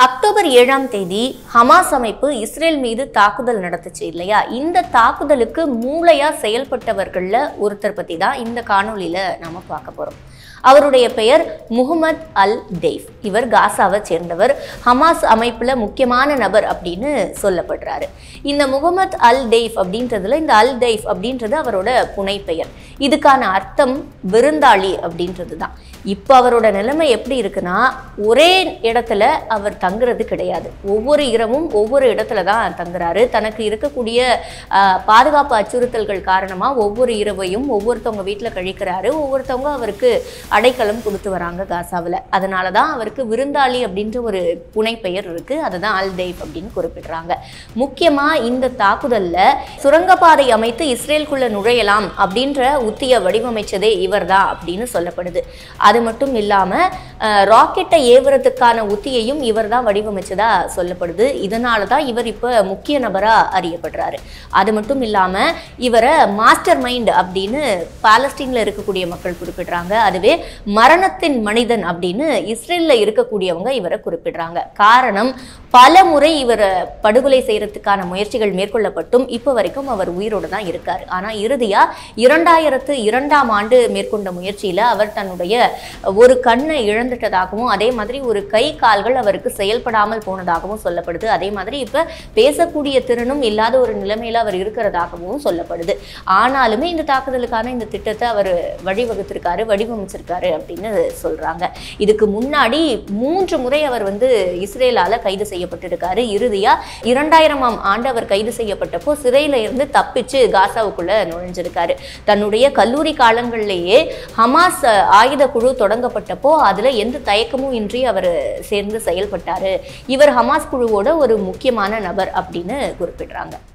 October ஏழாம் தேதி Hamas அமைப்பு இஸ்ரேல் மீது தாக்குதல் நடத்துச்சு இல்லையா இந்த தாக்குதலுக்கு மூளையா செயல்பட்டவர்கள்ல ஒருத்தர் பத்தி தான் இந்த காணொளியில நாம பார்க்க போறோம் அவருடைய பெயர் முகமது அல் தெய்ஃப் இவர் காசாவை சேர்ந்தவர் ஹமாஸ் அமைப்புல முக்கியமான நபர் அப்படின்னு சொல்லப்படுறாரு இந்த முகமது அல் தெய்ஃப் அப்படின்றதுல இந்த அல் தெய்ஃப் அப்படின்றது அவரோட புனைப்பெயர் இதுக்கான அர்த்தம் விருந்தாளி அப்படின்றது தான் இப்போ அவரோட நிலைமை எப்படி இருக்குன்னா ஒரே இடத்துல அவர் தங்குறது கிடையாது ஒவ்வொரு இரவும் ஒவ்வொரு இடத்துல தான் தங்குறாரு தனக்கு இருக்கக்கூடிய ஆஹ், பாதுகாப்பு அச்சுறுத்தல்கள் காரணமாக ஒவ்வொரு இரவையும் ஒவ்வொருத்தவங்க வீட்டில் கழிக்கிறாரு ஒவ்வொருத்தவங்க அவருக்கு அடைக்கலம் கொடுத்து வராங்க காசாவில் அதனால தான் அவருக்கு விருந்தாளி அப்படின்ற ஒரு புனைப்பெயர் இருக்கு அதை தான் அல் தெய்ப் அப்படின்னு குறிப்பிடுறாங்க முக்கியமாக இந்த தாக்குதலில் சுரங்கப்பாதை அமைத்து இஸ்ரேலுக்குள்ள நுழையலாம் அப்படின்ற உத்தியை வடிவமைச்சதே இவர்தான் அப்படின்னு சொல்லப்படுது அது மட்டும் இல்லாமல் ராக்கெட்டை ஏவுறதுக்கான உத்தியையும் இவர் தான் வடிவமைச்சதா சொல்லப்படுது இதனால தான் இவர் இப்போ முக்கிய நபராக அறியப்படுறாரு அது மட்டும் இல்லாமல் இவரை மாஸ்டர் மைண்ட் அப்படின்னு பாலஸ்தீனில் இருக்கக்கூடிய மக்கள் குறிப்பிடுறாங்க அதுவே மரணத்தின் மனிதன் அப்படின்னு இஸ்ரேலில் இருக்கக்கூடியவங்க இவரை குறிப்பிடுறாங்க காரணம் பல முறை இவரை படுகொலை செய்யறதுக்கான முயற்சிகள் மேற்கொள்ளப்பட்டும் இப்போ வரைக்கும் அவர் உயிரோடு தான் இருக்கார் ஆனால் இறுதியாக இரண்டாயிரத்து இரண்டாம் ஆண்டு மேற்கொண்ட முயற்சியில் அவர் தன்னுடைய ஒரு கண்ணை இழந்துட்டதாகவும் அதே மாதிரி ஒரு கை கால்கள் அவருக்கு செயல்படாமல் போனதாகவும் சொல்லப்படுது அதே மாதிரி இப்போ பேசக்கூடிய திறனும் இல்லாத ஒரு நிலைமையில் அவர் இருக்கிறதாகவும் சொல்லப்படுது ஆனாலுமே இந்த தாக்குதலுக்கான இந்த திட்டத்தை அவர் வழிவகுத்திருக்காரு வடிவமைச்சிருக்காரு அப்படின்னு சொல்றாங்க இதுக்கு முன்னாடி மூன்று முறை அவர் வந்து இஸ்ரேலால கைது செய்யப்பட்டிருக்காரு இறுதியா இரண்டாயிரமாம் ஆண்டு அவர் கைது செய்யப்பட்டப்போ சிறையில இருந்து தப்பிச்சு காசாவுக்குள்ள நுழைஞ்சிருக்காரு தன்னுடைய கல்லூரி காலங்களிலேயே ஹமாஸ் அஹ், ஆயுத குழு தொடங்கப்பட்டப்போ அதுல எந்த தயக்கமும் இன்றி அவர் சேர்ந்து செயல்பட்டாரு இவர் ஹமாஸ் குழுவோட ஒரு முக்கியமான நபர் அப்படின்னு குறிப்பிடுறாங்க